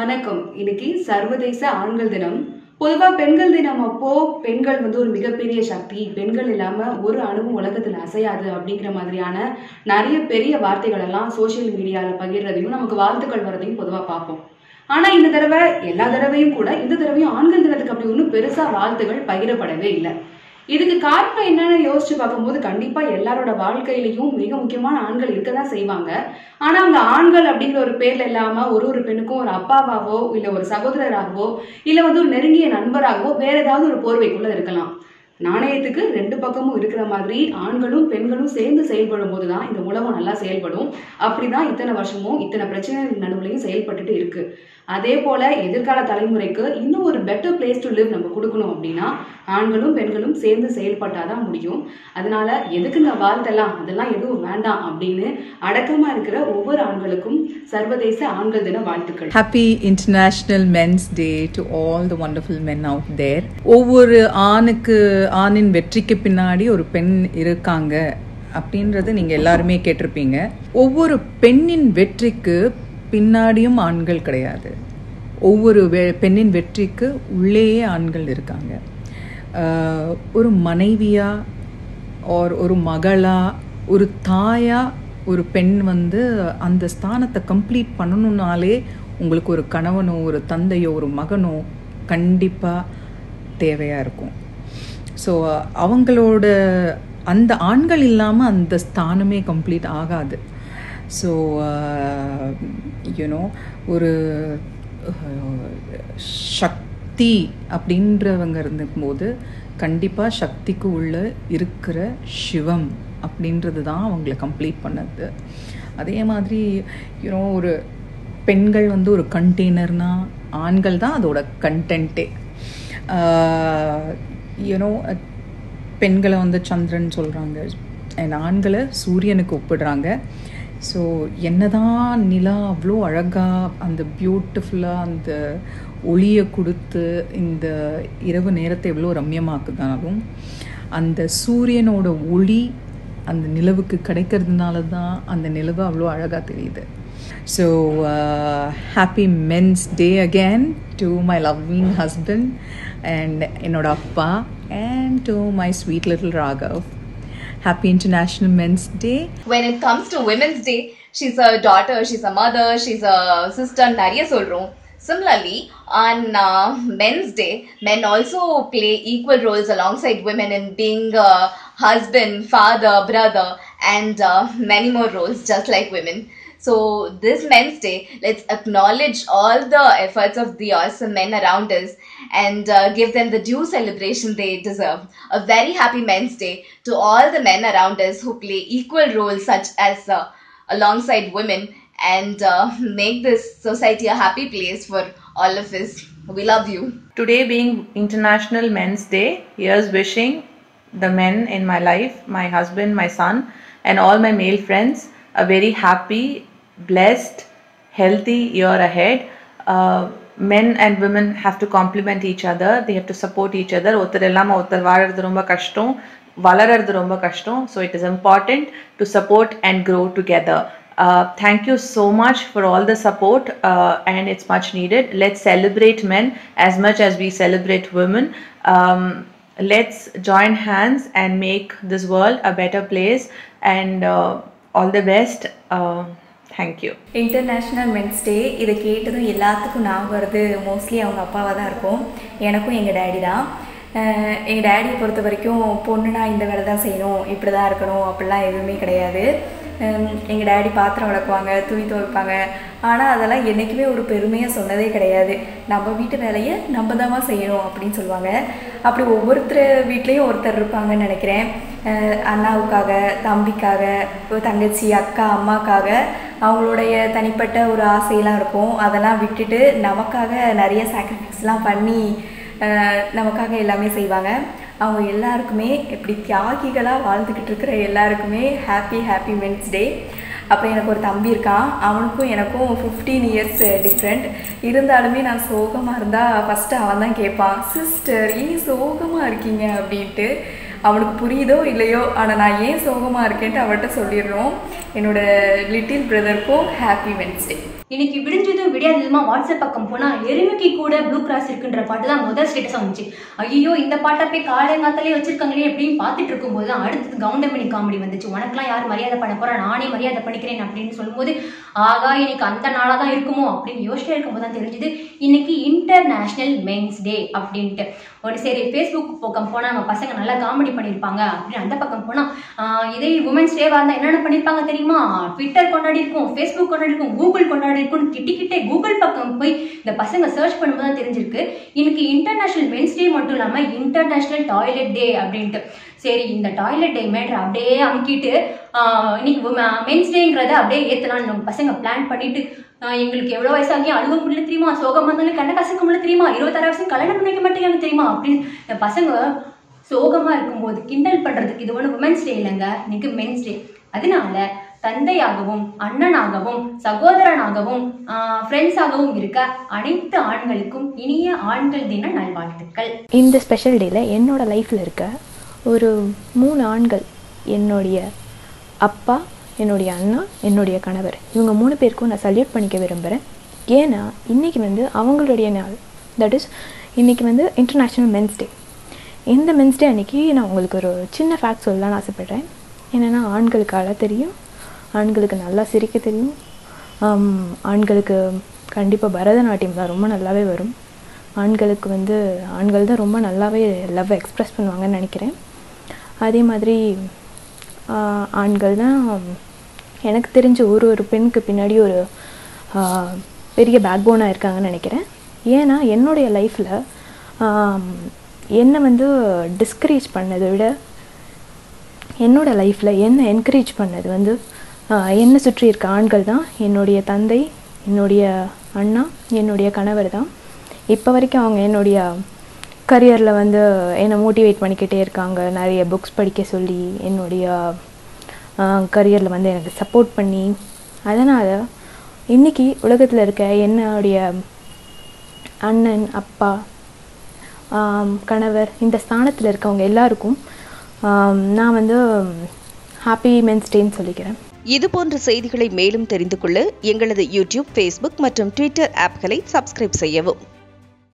வணக்கம் இன்னைக்கு சர்வதேச ஆண்கள் தினம் பொதுவா பெண்கள் தினம் அப்போ பெண்கள் வந்து ஒரு மிகப்பெரிய சக்தி பெண்கள் இல்லாம ஒரு அணுவும் உலகத்துல அசையாது அப்படிங்கிற மாதிரியான நிறைய பெரிய வார்த்தைகள் எல்லாம் சோஷியல் மீடியால பகிர்றதையும் நமக்கு வாழ்த்துக்கள் வரதையும் பொதுவா பார்ப்போம் ஆனா இந்த தடவை எல்லா தடவையும் கூட இந்த தடவையும் ஆண்கள் தினத்துக்கு அப்படி ஒன்றும் பெருசா வாழ்த்துகள் பகிரப்படவே இல்லை இதுக்கு காரணம் என்னன்னு யோசிச்சு பார்க்கும்போது கண்டிப்பா எல்லாரோட வாழ்க்கையிலையும் மிக முக்கியமான ஆண்கள் இருக்க தான் செய்வாங்க ஆனா அவங்க ஆண்கள் அப்படிங்கிற ஒரு பேர்ல இல்லாம ஒரு ஒரு பெண்ணுக்கும் ஒரு அப்பாவாவோ இல்ல ஒரு சகோதரராகவோ இல்ல வந்து ஒரு நெருங்கிய நண்பராகவோ வேற ஏதாவது ஒரு போர்வைக்குள்ள இருக்கலாம் நாணயத்துக்கு ரெண்டு பக்கமும் இருக்கிற மாதிரி ஆண்களும் பெண்களும் சேர்ந்து செயல்படும் போது தான் இந்த உலகம் நல்லா செயல்படும் அப்படிதான் இத்தனை வருஷமும் இத்தனை பிரச்சனைகள் நடுவுலையும் செயல்பட்டுட்டு இருக்கு அதே போல எதிர்கால தலைமுறைக்கு இன்னும் ஒரு பெட்டர் பிளேஸ் டு லிவ் நம்ம கொடுக்கணும் அப்படின்னா ஆண்களும் பெண்களும் சேர்ந்து செயல்பட்டாதான் முடியும் அதனால எதுக்கு இந்த வாழ்த்தெல்லாம் அதெல்லாம் எதுவும் வேண்டாம் அப்படின்னு அடக்கமா இருக்கிற ஒவ்வொரு ஆண்களுக்கும் சர்வதேச ஆண்கள் தின வாழ்த்துக்கள் Happy International Men's Day to all the wonderful men out there. ஒவ்வொரு ஆணுக்கு ஆணின் வெற்றிக்கு பின்னாடி ஒரு பெண் இருக்காங்க அப்படின்றது நீங்க எல்லாருமே கேட்டிருப்பீங்க ஒவ்வொரு பெண்ணின் வெற்றிக்கு பின்னாடியும் ஆண்கள் கிடையாது ஒவ்வொரு வெ- பெண்ணின் வெற்றிக்கு உள்ளேயே ஆண்கள் இருக்காங்க ஆஹ் ஒரு மனைவியா or ஒரு மகளா ஒரு தாயா ஒரு பெண் வந்து அந்த ஸ்தானத்தை கம்ப்ளீட் பண்ணணும்னாலே உங்களுக்கு ஒரு கணவனோ ஒரு தந்தையோ ஒரு மகனோ கண்டிப்பாக தேவையாக இருக்கும் ஸோ அவங்களோட அந்த ஆண்கள் இல்லாமல் அந்த ஸ்தானமே கம்ப்ளீட் ஆகாது ஸோ யூனோ ஒரு அஹ், சக்தி அப்படின்றவங்க இருந்தபோது கண்டிப்பாக சக்திக்கு உள்ள இருக்கிற சிவம் அப்படின்றது தான் அவங்கள கம்ப்ளீட் பண்ணது அதே மாதிரி யூனோ ஒரு பெண்கள் வந்து ஒரு கண்டெய்னர்னா ஆண்கள் தான் அதோட கண்டென்ட்டே யூனோ பெண்களை வந்து சந்திரன் சொல்கிறாங்க அண்ட் ஆண்களை சூரியனுக்கு ஒப்பிடுறாங்க ஸோ என்னதான் நிலா அவ்வளோ அழகாக அந்த பியூட்டிஃபுல்லாக அந்த ஒளியை கொடுத்து இந்த இரவு நேரத்தை எவ்வளோ ரம்யமாக்குதாலும் அந்த சூரியனோட ஒளி அந்த நிலவுக்கு கிடைக்கிறதுனால தான் அந்த நிலவு அவ்வளோ அழகாக தெரியுது so happy men's day again to my loving husband and என்னோட அப்பா and to my sweet little Raghav happy international men's day when it comes to women's day she's a daughter she's a mother she's a sister நிறைய சொல்றோம் similarly on uh, men's day men also play equal roles alongside women in being a husband father brother and uh, many more roles just like women so this men's day let's acknowledge all the efforts of the awesome men around us and uh, give them the due celebration they deserve a very happy men's day to all the men around us who play equal roles such as uh, alongside women and uh, make this society a happy place for all of us we love you Today being International Men's Day, here's wishing the men in my life, my husband, my son, and all my male friends a very happy, blessed, healthy year ahead. Uh, men and women have to complement each other. They have to support each other. ஒருத்தர் இல்லாமல் ஒருத்தர் வாழறது ரொம்ப கஷ்டம் வளர்றது ரொம்ப கஷ்டம் so it is important to support and grow together thank you so much for all the support uh, and it's much needed let's celebrate men as much as we celebrate women um, let's join hands and make this world a better place and uh, all the best uh, thank you international men's day இதை கேட்டதும் எல்லாத்துக்கும் ஞாபகம் வருது mostly அவங்க அப்பாவாக தான் இருக்கும் எனக்கும் எங்கள் டேடி தான் அஹ் எங்கள் டேடியை பொறுத்த வரைக்கும் பொண்ணுனா இந்த வேலை தான் செய்யணும் இப்படி தான் இருக்கணும் அப்படிலாம் எதுவுமே கிடையாது எங்கள் டேடி பாத்திரம் விளக்குவாங்க துணி துவைப்பாங்க ஆனால் அதெல்லாம் என்றைக்குமே ஒரு பெருமையாக சொன்னதே கிடையாது நம்ம வீட்டு வேலையை நம்ம தாம்மா செய்யணும் அப்படின்னு சொல்லுவாங்க அப்படி ஒவ்வொருத்தர் வீட்லேயும் ஒருத்தர் இருப்பாங்கன்னு நினைக்கிறேன் அஹ் அண்ணாவுக்காக தம்பிக்காக ஒரு தங்கச்சி அக்கா அம்மாக்காக அவங்களுடைய தனிப்பட்ட ஒரு ஆசையெல்லாம் இருக்கும் அதெல்லாம் விட்டுட்டு நமக்காக நிறைய சாக்ரிஃபைஸ்லாம் பண்ணி அஹ் நமக்காக எல்லாமே செய்வாங்க அவங்க எல்லாருக்குமே இப்படி தியாகிகளாக வாழ்ந்துக்கிட்டு இருக்கிற எல்லாருக்குமே ஹாப்பி ஹாப்பி மென்ஸ் டே அப்புறம் எனக்கு ஒரு தம்பி இருக்கான் அவனுக்கும் எனக்கும் ஃபிஃப்டீன் இயர்ஸ் டிஃப்ரெண்ட் இருந்தாலுமே நான் சோகமாக இருந்தால் ஃபஸ்ட்டு அவன் தான் கேட்பான் சிஸ்டர் ஏன் சோகமாக இருக்கீங்க அப்படின்ட்டு அவனுக்கு புரியுதோ இல்லையோ ஆனால் நான் ஏன் சோகமாக இருக்கேன்ட்டு அவன்கிட்ட சொல்லிடுறோம் என்னோட லிட்டில் பிரதருக்கும் ஹாப்பி வென்ஸ்டே இன்னைக்கு விடிஞ்சதும் விடியாததுமா வாட்ஸ்அப் பக்கம் போனா எருமைக்கு கூட ப்ளூ கிராஸ் இருக்குன்ற பாட்டு தான் முதல் ஸ்டேட்டஸ் வந்துச்சு ஐயோ இந்த பாட்டை போய் காலங்காத்தாலே வச்சிருக்காங்களே அப்படின்னு பார்த்துட்டு இருக்கும்போது தான் அடுத்தது கவுண்டமணி காமெடி வந்துச்சு உனக்கெல்லாம் யார் மரியாதை பண்ண போறா நானே மரியாதை பண்ணிக்கிறேன் அப்படின்னு சொல்லும்போது ஆகா இன்னைக்கு அந்த நாளாக தான் இருக்குமோ அப்படின்னு யோசிச்சுட்டே இருக்கும்போது தான் தெரிஞ்சுது இன்னைக்கு இன்டர்நேஷனல் மென்ஸ் டே அப்படின்ட்டு ஒரு சரி ஃபேஸ்புக் பக்கம் போனால் நம்ம பசங்க நல்லா காமெடி பண்ணியிருப்பாங்க அப்படின்னு அந்த பக்கம் போனால் இதே உமன்ஸ் டேவாக இருந்தால் என்னென்ன பண்ணியிருப்பாங்க தெரியுமா ட்விட்டர் கொண்டாடி இருக்கும் ஃபேஸ்புக் கொண்டாடி இருக்கும் கூகுள் கொண்டாடி இருக்கும் கிட்டிக்கிட்டே கூகுள் பக்கம் போய் இந்த பசங்க சர்ச் பண்ணும்போது தான் தெரிஞ்சிருக்கு இன்னைக்கு இன்டர்நேஷனல் மென்ஸ் டே மட்டும் இல்லாமல் இன்டர்நேஷனல் டாய்லெட் டே அப்படின்ட்டு சரி இந்த டாய்லெட் டே மேட்ரு அப்படியே அமுக்கிட்டு ஆஹ் இன்னைக்கு மென்ஸ் டேங்கிறத அப்படியே ஏற்றலாம்னு நம்ம பசங்க பிளான் பண்ணிட்டு ஆஹ் எங்களுக்கு எவ்வளோ வயசாகி அழுக முடியல தெரியுமா சோகம் வந்தாலும் கண்ண கசக்க முடியல தெரியுமா இருபத்தாறு வயசு கல்யாணம் பண்ணிக்க மாட்டேங்கிறாங்க தெரியுமா அப்படின்னு இந்த பசங்க சோகமா இருக்கும்போது கிண்டல் பண்றதுக்கு இது ஒன்று உமன்ஸ் டே இல்லைங்க இன்னைக்கு மென்ஸ் டே அதனால தந்தையாகவும் அண்ணனாகவும் சகோதரனாகவும் ஃப்ரெண்ட்ஸாகவும் இருக்க அனைத்து ஆண்களுக்கும் இனிய ஆண்கள் தின நல்வாழ்த்துக்கள் இந்த ஸ்பெஷல் டேயில் என்னோட லைஃப்பில் இருக்க ஒரு மூணு ஆண்கள் என்னுடைய அப்பா என்னுடைய அண்ணா என்னுடைய கணவர் இவங்க மூணு பேருக்கும் நான் சல்யூட் பண்ணிக்க விரும்புகிறேன் ஏன்னா இன்றைக்கி வந்து அவங்களுடைய நாள் தட் இஸ் இன்றைக்கி வந்து இன்டர்நேஷ்னல் மென்ஸ் டே இந்த மென்ஸ் டே அன்றைக்கி நான் உங்களுக்கு ஒரு சின்ன ஃபேக்ட் சொல்லலாம்னு ஆசைப்பட்றேன் என்னென்னா ஆண்களுக்கு அழ தெரியும் ஆண்களுக்கு நல்லா சிரிக்க தெரியும் ஆம், ஆண்களுக்கு கண்டிப்பாக பரதநாட்டியம் தான் ரொம்ப நல்லாவே வரும் ஆண்களுக்கு வந்து ஆண்கள் தான் ரொம்ப நல்லாவே லவ் எக்ஸ்ப்ரெஸ் பண்ணுவாங்கன்னு நினைக்கிறேன் அதே மாதிரி ஆஹ், ஆண்கள் தான் எனக்கு தெரிஞ்ச ஒரு ஒரு பெண்ணுக்கு பின்னாடி ஒரு ஆஹ், பெரிய பேக் போனாக இருக்காங்கன்னு நினைக்கிறேன் ஏன்னா என்னுடைய லைஃப்பில் என்னை வந்து டிஸ்கரேஜ் பண்ணதை விட என்னோட லைஃப்பில் என்ன என்கரேஜ் பண்ணது வந்து ஆஹ், என்னை சுற்றி இருக்க ஆண்கள் தான் என்னுடைய தந்தை என்னுடைய அண்ணா என்னுடைய கணவர் தான் இப்போ வரைக்கும் அவங்க என்னுடைய கரியரில் வந்து என்னை மோட்டிவேட் பண்ணிக்கிட்டே இருக்காங்க நிறைய புக்ஸ் படிக்க சொல்லி என்னுடைய கரியரில் வந்து எனக்கு சப்போர்ட் பண்ணி அதனால் இன்றைக்கி உலகத்தில் இருக்க என்னுடைய அண்ணன் அப்பா ஆம், கணவர் இந்த ஸ்தானத்தில் இருக்கவங்க எல்லாருக்கும் ஆம், நான் வந்து ஹாப்பி மென்ஸ் டேன்னு சொல்லிக்கிறேன் இது போன்ற செய்திகளை மேலும் தெரிந்து கொள்ள எங்களது யூடியூப் ஃபேஸ்புக் மற்றும் ட்விட்டர் ஆப்களை சப்ஸ்கிரைப் செய்யவும்